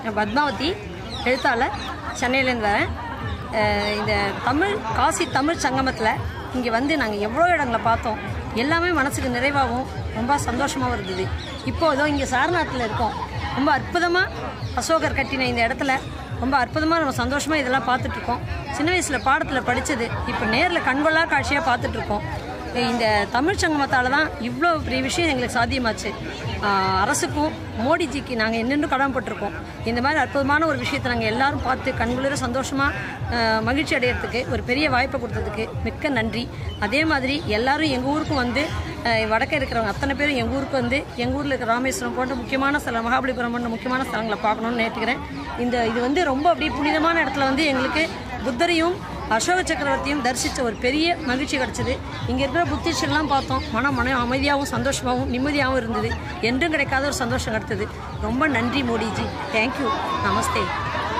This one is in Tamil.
நான் பத்மாவதி எழுத்தாளர் சென்னையிலேருந்து வரேன் அஹ் இந்த தமிழ் காசி தமிழ் சங்கமத்தில் இங்கே வந்து நாங்கள் எவ்வளோ இடங்களை பார்த்தோம் எல்லாமே மனசுக்கு நிறைவாகவும் ரொம்ப சந்தோஷமாகவும் இருந்தது இப்போ ஏதோ இங்கே சாரநாத்தில் இருக்கோம் ரொம்ப அற்புதமாக அசோகர் கட்டின இந்த இடத்துல ரொம்ப அற்புதமாக நம்ம சந்தோஷமாக இதெல்லாம் பார்த்துட்ருக்கோம் சின்ன வயசில் பாடத்தில் படித்தது இப்போ நேரில் கண்கொள்ளா காட்சியாக பார்த்துட்ருக்கோம் இந்த தமிழ் சங்கமத்தால் தான் இவ்வளோ பெரிய விஷயம் எங்களுக்கு சாத்தியமாச்சு ஆஹ் அரசுக்கும் மோடிஜிக்கு நாங்கள் என்னென்னு கடமைப்பட்டிருக்கோம் இந்த மாதிரி அற்புதமான ஒரு விஷயத்தை நாங்கள் எல்லாரும் பார்த்து கண்குளிர சந்தோஷமாக மகிழ்ச்சி அடையிறதுக்கு ஒரு பெரிய வாய்ப்பை கொடுத்ததுக்கு மிக்க நன்றி அதே மாதிரி எல்லாரும் எங்கள் ஊருக்கும் வந்து ஆஹ் வடக்க இருக்கிறவங்க அத்தனை பேரும் எங்கள் ஊருக்கு வந்து எங்கள் ஊரில் இருக்கிற ராமேஸ்வரம் போன்ற முக்கியமான ஸ்தலம் மகாபலிபுரம் போன்ற முக்கியமான ஸ்தலங்களை பார்க்கணும்னு நேற்றுக்கிறேன் இந்த இது வந்து ரொம்ப அப்படியே புனிதமான இடத்துல வந்து எங்களுக்கு புத்தரையும் அசோக சக்கரவர்த்தியும் தரிசித்த ஒரு பெரிய மகிழ்ச்சி கிடச்சிது இங்கே இருக்கிற புத்திஸ்டெல்லாம் பார்த்தோம் மனம் மனம் அமைதியாகவும் சந்தோஷமாகவும் நிம்மதியாகவும் இருந்தது என்றும் கிடைக்காத ஒரு சந்தோஷம் கிடைத்தது ரொம்ப நன்றி மோடிஜி தேங்க்யூ நமஸ்தே